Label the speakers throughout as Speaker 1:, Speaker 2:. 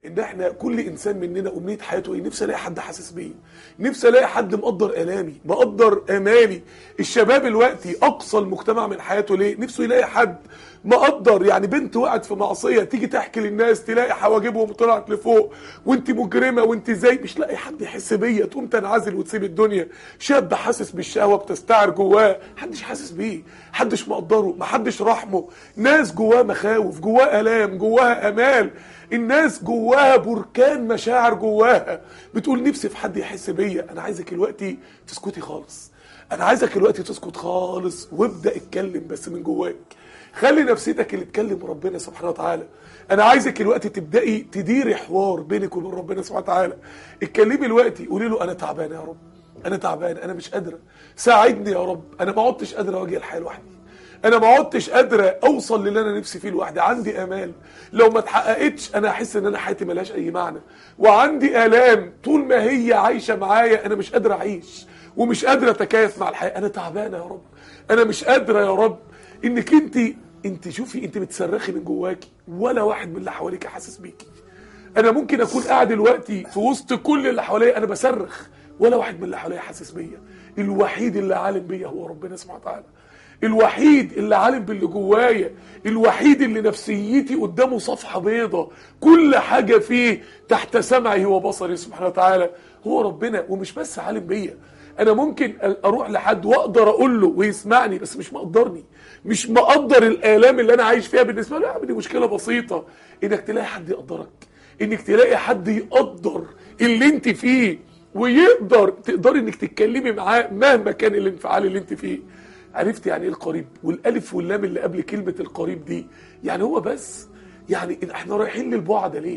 Speaker 1: ان احنا كل انسان مننا امنيه حياته ايه نفسي الاقي حد حاسس بيا نفسي الاقي حد مقدر الامي مقدر امالي الشباب دلوقتي اقصى المجتمع من حياته ليه نفسه يلاقي حد مقدر يعني بنت وقعت في معصيه تيجي تحكي للناس تلاقي حواجبهم طلعت لفوق وانت مجرمه وانت ازاي مش لاقي حد يحس بيا تقوم تنعزل وتسيب الدنيا شاب حاسس بالشهوه بتستعر جواه محدش حاسس بيه محدش مقدره محدش رحمه ناس جواه مخاوف جواه الام جواها امال الناس جواها بركان مشاعر جواها بتقول نفسي في حد يحس بيا انا عايزك دلوقتي تسكتي خالص انا عايزك دلوقتي تسكت خالص وابدا اتكلم بس من جواك خلي نفسيتك اللي تكلم ربنا سبحانه وتعالى انا عايزك دلوقتي تبداي تديري حوار بينك وبين ربنا سبحانه وتعالى اتكلمي دلوقتي قولي له انا تعبانه يا رب انا تعبان انا مش قادره ساعدني يا رب انا ما عدتش قادره اواجه الحياه لوحدي انا ما عدتش قادره اوصل للي انا نفسي فيه لوحدي عندي امال لو ما اتحققتش انا احس ان انا حياتي ملهاش اي معنى وعندي الام طول ما هي عايشه معايا انا مش قادره اعيش ومش قادره اتكيف مع الحياه انا تعبانه يا رب انا مش قادره يا رب انك انت انت شوفي انت بتصرخي من جواكي ولا واحد من اللي حواليك حاسس بيكي انا ممكن اكون قاعد دلوقتي في وسط كل اللي حواليا انا بصرخ ولا واحد من اللي حواليا حاسس بيا الوحيد اللي عالم بيا هو ربنا سبحانه وتعالى الوحيد اللي عالم باللي جوايا الوحيد اللي نفسيتي قدامه صفحة بيضة كل حاجة فيه تحت سمعه وبصره سبحانه وتعالى هو ربنا ومش بس عالم بيا انا ممكن اروح لحد واقدر اقول له ويسمعني بس مش مقدرني مش مقدر الالام اللي انا عايش فيها بالنسبه له يا عم دي مشكله بسيطه انك تلاقي حد يقدرك انك تلاقي حد يقدر اللي انت فيه ويقدر تقدري انك تتكلمي معاه مهما كان الانفعال اللي انت فيه عرفت يعني ايه القريب والالف واللام اللي قبل كلمه القريب دي يعني هو بس يعني احنا رايحين للبعد ليه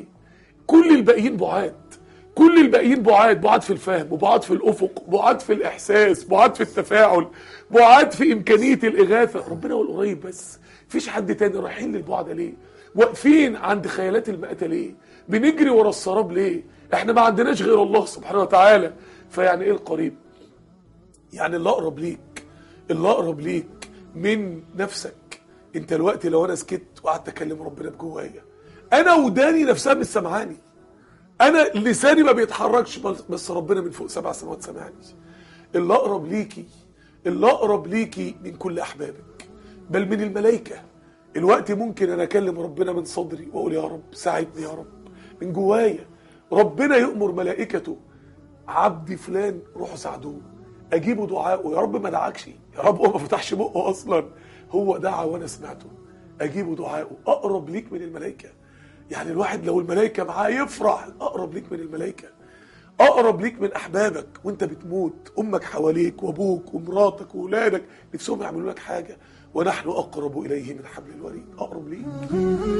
Speaker 1: كل الباقيين بعاد كل الباقيين بعاد بعاد في الفهم وبعاد في الافق بعاد في الاحساس بعاد في التفاعل بعاد في امكانيه الاغاثه ربنا هو القريب بس مفيش حد تاني رايحين للبعد ليه واقفين عند خيالات المآتة ليه بنجري ورا السراب ليه احنا ما عندناش غير الله سبحانه وتعالى فيعني ايه القريب يعني اللي اقرب ليك اللي اقرب ليك من نفسك انت الوقت لو انا سكت وقعدت اكلم ربنا بجوايا انا وداني نفسها مش سامعاني انا لساني ما بيتحركش بس ربنا من فوق سبع سماوات سامعني اللي اقرب ليكي اللي اقرب ليكي من كل احبابك بل من الملائكه الوقت ممكن انا اكلم ربنا من صدري واقول يا رب ساعدني يا رب من جوايا ربنا يؤمر ملائكته عبدي فلان روحوا ساعدوه اجيبه دعائه يا رب ما دعكش يا رب هو ما فتحش بقه اصلا هو دعا وانا سمعته اجيبه دعائه اقرب ليك من الملائكه يعني الواحد لو الملائكه معاه يفرح اقرب ليك من الملائكه اقرب ليك من احبابك وانت بتموت امك حواليك وابوك ومراتك واولادك نفسهم يعملوا لك حاجه ونحن اقرب اليه من حبل الوريد اقرب ليك